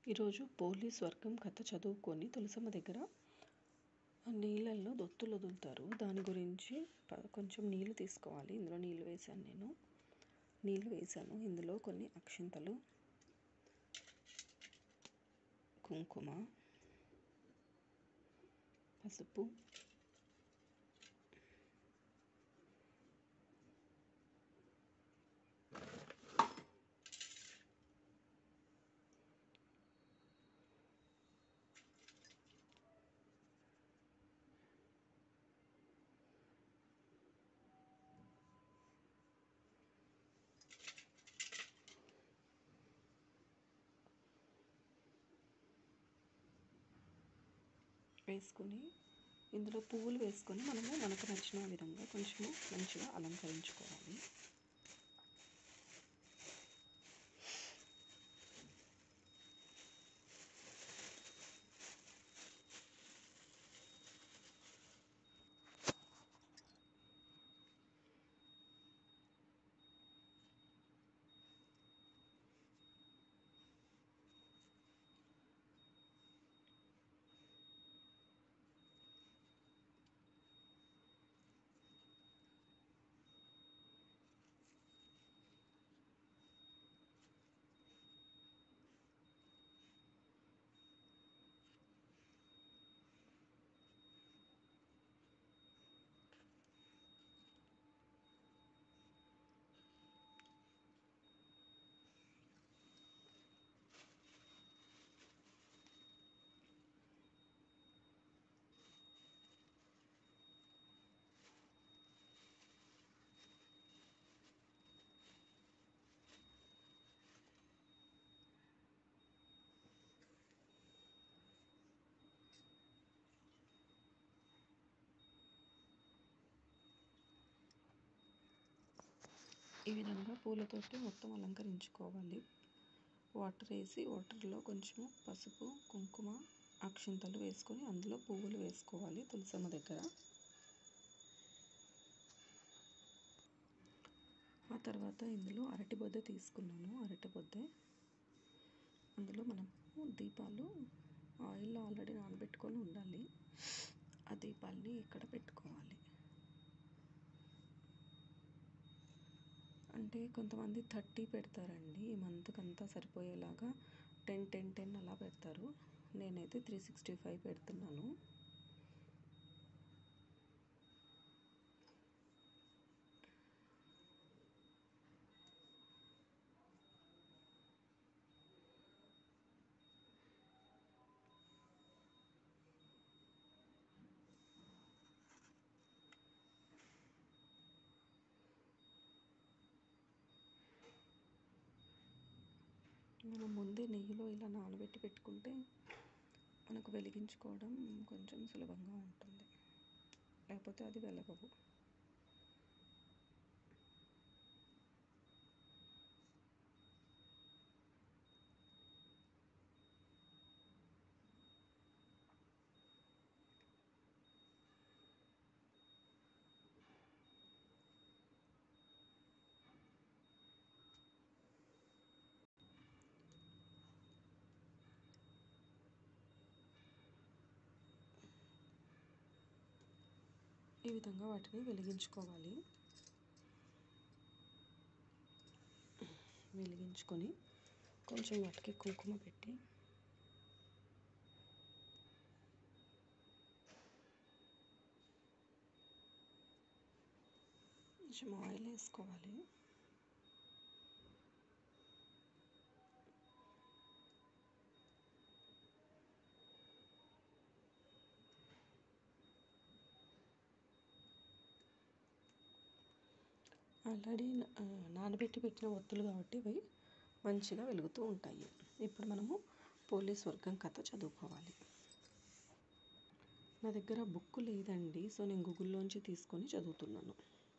ఈరోజు పోలీస్ వర్గం కథ చదువుకొని తులసమ్మ దగ్గర నీళ్ళల్లో దొత్తులు వదులుతారు దాని గురించి ప- కొంచెం నీళ్ళు తీసుకోవాలి ఇందులో నీళ్ళు వేసాను నేను నీళ్ళు వేసాను ఇందులో కొన్ని అక్షింతలు కుంకుమ పసుపు వేసుకొని ఇందులో పువ్వులు వేసుకొని మనము మనకు నచ్చిన విధంగా కొంచెము మంచిగా అలంకరించుకోవాలి ఈ విధంగా పూలతోటి మొత్తం అలంకరించుకోవాలి వాటర్ వేసి వాటర్లో కొంచెం పసుపు కుంకుమ అక్షింతలు వేసుకొని అందులో పువ్వులు వేసుకోవాలి తులసమ్మ దగ్గర ఆ తర్వాత ఇందులో అరటి బొద్ద తీసుకున్నాను అరటి బొద్ద అందులో మనము దీపాలు ఆయిల్లో ఆల్రెడీ నానబెట్టుకొని ఉండాలి ఆ దీపాలని ఇక్కడ పెట్టుకోవాలి అంటే కొంతమంది థర్టీ పెడతారండి ఈ మంత్కి అంతా సరిపోయేలాగా టెన్ టెన్ టెన్ అలా పెడతారు నేనైతే త్రీ సిక్స్టీ ఫైవ్ పెడుతున్నాను మనం ముందే నెయ్యిలో ఇలా నానబెట్టి పెట్టుకుంటే మనకు వెలిగించుకోవడం కొంచెం సులభంగా ఉంటుంది లేకపోతే అది వెలగవు ఈ విధంగా వాటిని వెలిగించుకోవాలి వెలిగించుకొని కొంచెం వాటికి కుంకుమ పెట్టి కొంచెం ఆయిల్ వేసుకోవాలి ఆల్రెడీ నానబెట్టి పెట్టిన ఒత్తులు కాబట్టి అవి మంచిగా వెలుగుతూ ఉంటాయి ఇప్పుడు మనము పోలీస్ వర్గం కథ చదువుకోవాలి నా దగ్గర బుక్ లేదండి సో నేను గూగుల్లోంచి తీసుకొని చదువుతున్నాను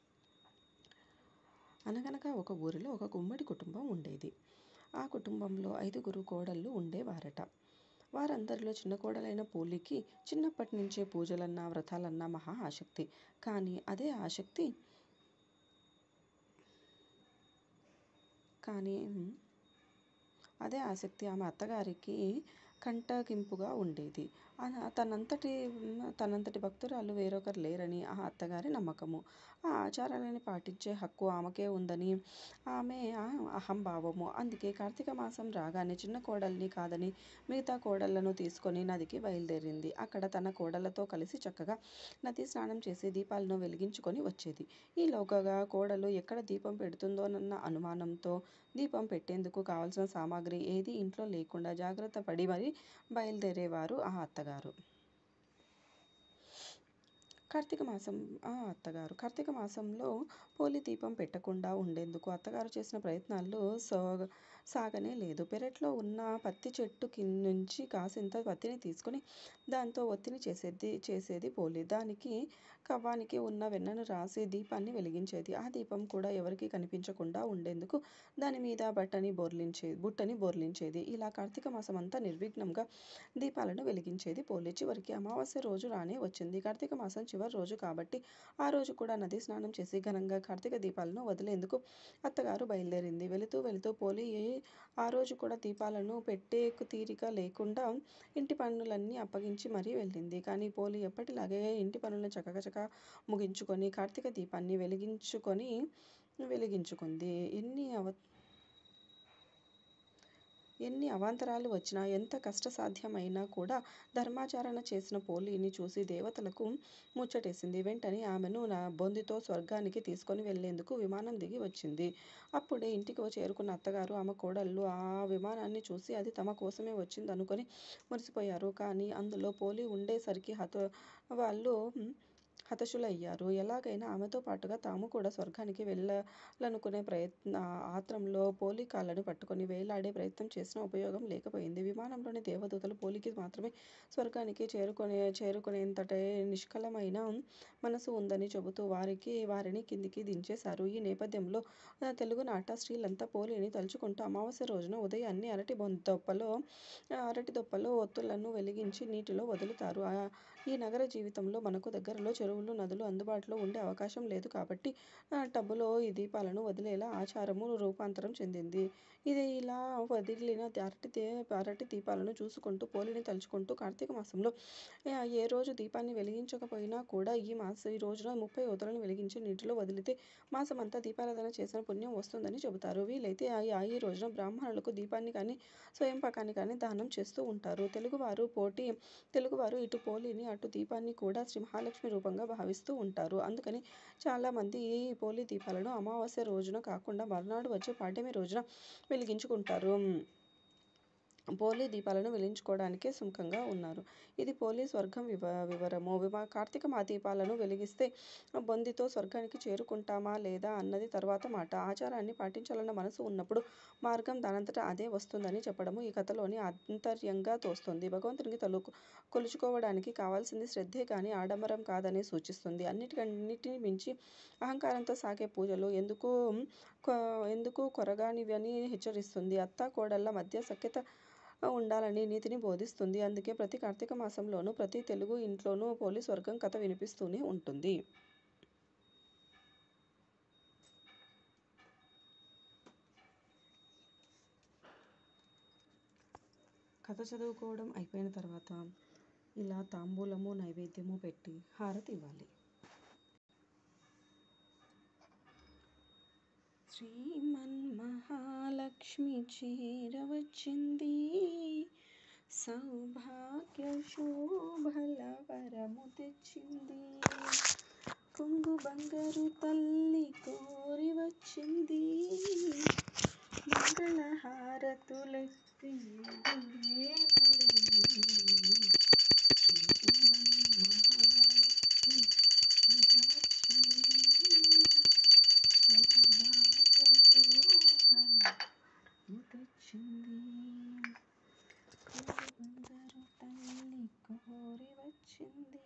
అనగనగా ఒక ఊరిలో ఒక గుమ్మడి కుటుంబం ఉండేది ఆ కుటుంబంలో ఐదుగురు కోడళ్ళు ఉండేవారట వారందరిలో చిన్న కోడలైన పూలికి చిన్నప్పటి నుంచే పూజలన్నా వ్రతాలన్నా మహా ఆసక్తి కానీ అదే ఆసక్తి కానీ అదే ఆసక్తి ఆమె అత్తగారికి కంటగింపుగా ఉండేది. తనంతటి తనంతటి భక్తురాలు వేరొకరు లేరని ఆ అత్తగారి నమ్మకము. ఆ ఆచారాలని పాటించే హక్కు ఆమెకే ఉందని ఆమె అహంభావము. అందుకే కార్తీకమాసం రాగానే చిన్న కోడల్ని కాదని మిగతా కోడళ్ళను తీసుకొని నదికి బయలుదేరింది. అక్కడ తన కోడళ్ళతో కలిసి చక్కగా నదీ స్నానం చేసి దీపాలను వెలిగించుకొని వచ్చేది. ఈలోగా కోడలు ఎక్కడ దీపం పెడుతుందోనన్న అనుమానంతో దీపం పెట్టేందుకు కావలసిన సామగ్రి ఏదీ ఇంట్లో లేకుండా జాగ్రత్తపడి మరీ బయలుదేరేవారు ఆ అత్తగారు. కార్తీకమాసం ఆ అత్తగారు. కార్తీకమాసంలో పోలి దీపం పెట్టకుండా ఉండేందుకు అత్తగారు చేసిన ప్రయత్నాలు సాగనే లేదు. పెరట్లో ఉన్న పత్తిచెట్టు నుంచి కాసింత పత్తిని తీసుకొని దాంతో ఒత్తిని చేసేది పోలి. దానికి కవ్వానికి ఉన్న వెన్నను రాసి దీపాన్ని వెలిగించేది. ఆ దీపం కూడా ఎవరికీ కనిపించకుండా ఉండేందుకు దానిమీద బుట్టని బోర్లించేది. ఇలా కార్తీకమాసమంతా నిర్విఘ్నంగా దీపాలను వెలిగించేది పోలి. చివరికి అమావాస్య రోజు రానే వచ్చింది. కార్తీకమాసం చివరి రోజు కాబట్టి ఆ రోజు కూడా నదీ స్నానం చేసి ఘనంగా కార్తీక దీపాలను వదిలేందుకు అత్తగారు బయలుదేరింది. వెళుతూ వెళుతూ పోలి ఆ రోజు కూడా దీపాలను పెట్టే తీరిక లేకుండా ఇంటి పనులన్నీ అప్పగించి మరీ వెళ్ళింది. కానీ పోలి ఎప్పటిలాగే ఇంటి పనులను చకచకా ముగించుకొని కార్తీక దీపాన్ని వెలిగించుకుంది. ఎన్ని అవాంతరాలు వచ్చినా, ఎంత కష్టసాధ్యమైనా కూడా ధర్మాచరణ చేసిన పోలిని చూసి దేవతలకు ముచ్చటేసింది. వెంటనే ఆమెను బొందితో స్వర్గానికి తీసుకొని వెళ్ళేందుకు విమానం దిగి వచ్చింది. అప్పుడే ఇంటికి చేరుకున్న అత్తగారు, ఆమె కోడళ్ళు ఆ విమానాన్ని చూసి అది తమ కోసమే వచ్చిందనుకొని మురిసిపోయారు. కానీ అందులో పోలి ఉండేసరికి వాళ్ళు హతాశులయ్యారు. ఎలాగైనా ఆమెతో పాటుగా తాము కూడా స్వర్గానికి వెళ్ళాలనుకునే ఆత్రంలో పోలి కాళ్ళను పట్టుకొని వేళ్ళాడే ప్రయత్నం చేసినా ఉపయోగం లేకపోయింది. విమానంలోని దేవదూతలు పోలికి మాత్రమే స్వర్గానికి చేరుకునేంతటి నిష్కలమైన మనసు ఉందని చెబుతూ వారిని కిందికి దించేశారు. ఈ నేపథ్యంలో తెలుగునాట స్త్రీలంతా పోలిని తలుచుకుంటూ అమావాస్య రోజున ఉదయాన్నే అరటిదొప్పలో ఒత్తులను వెలిగించి నీటిలో వదులుతారు. ఈ నగర జీవితంలో మనకు దగ్గరలో చెరువులు, నదులు అందుబాటులో ఉండే అవకాశం లేదు కాబట్టి టబ్బులో దీపాలను వదిలేలా ఆచారము రూపాంతరం చెందింది. ఇలా వదిలిన అరటి దీపాలను చూసుకుంటూ, పోలిని తలుచుకుంటూ కార్తీకమాసంలో ఏ రోజు దీపాన్ని వెలిగించకపోయినా కూడా ఈ రోజున ముప్పై ఒత్తులను వెలిగించి నీటిలో వదిలితే మాసమంతా దీపారాధన చేసిన పుణ్యం వస్తుందని చెబుతారు. వీలైతే ఈ రోజున బ్రాహ్మణులకు దీపాన్ని కానీ, స్వయంపాకాన్ని కానీ దానం చేస్తూ ఉంటారు. తెలుగువారు ఇటు పోలిని, అటు దీపాన్ని కూడా శ్రీ మహాలక్ష్మి రూపంగా భావిస్తూ ఉంటారు. అందుకని చాలామంది పోలి దీపాలను అమావాస్య రోజున కాకుండా మర్నాడు వచ్చే పాడ్యమి రోజున వెలిగించుకుంటారు. పోలి దీపాలను వెలిగించుకోవడానికే సుముఖంగా ఉన్నారు. ఇది పోలి స్వర్గం వివరము. కార్తీక దీపాలను వెలిగిస్తే బొందితో స్వర్గానికి చేరుకుంటామా లేదా అన్నది తరువాత మాట. ఆచారాన్ని పాటించాలన్న మనసు ఉన్నప్పుడు మార్గం దానంతట అదే వస్తుందని చెప్పడము ఈ కథలోని ఆంతర్యంగా తోస్తోంది. భగవంతుని కొలుచుకోవడానికి కావలసింది శ్రద్ధే గానీ ఆడంబరం కాదని సూచిస్తుంది. అన్నిటినీ మించి అహంకారంతో సాగే పూజలు ఎందుకు కొరగానివని హెచ్చరిస్తుంది. అత్తా కోడళ్ళ మధ్య సఖ్యత ఉండాలనే నీతిని బోధిస్తుంది. అందుకే ప్రతి కార్తీకమాసంలోనూ ప్రతి తెలుగు ఇంట్లోనూ పోలి స్వర్గం కథ వినిపిస్తూనే ఉంటుంది. కథ చదువుకోవడం అయిపోయిన తర్వాత ఇలా తాంబూలమూ, నైవేద్యమూ పెట్టి హారతి ఇవ్వాలి. శ్రీమన్మహాలక్ష్మి చేరవచ్చింది. సౌభాగ్య శోభల వరము తెచ్చింది. కొంగు బంగారు తల్లి కోరి వచ్చింది. మంగళ హారతులెత్తి ఎదురేల రండి. శ్రీమన్మహాలక్ష్మి చేరవచ్చింది. సౌభాగ్య శోభల వరము తెచ్చింది. కొంగు బంగారు తల్లి కోరి వచ్చింది.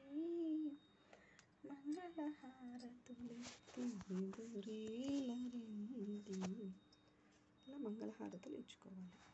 మంగళ హారతులెత్తి ఎదురేల రండి. ఇలా మంగళ హారతులు ఇచ్చుకోవాలి.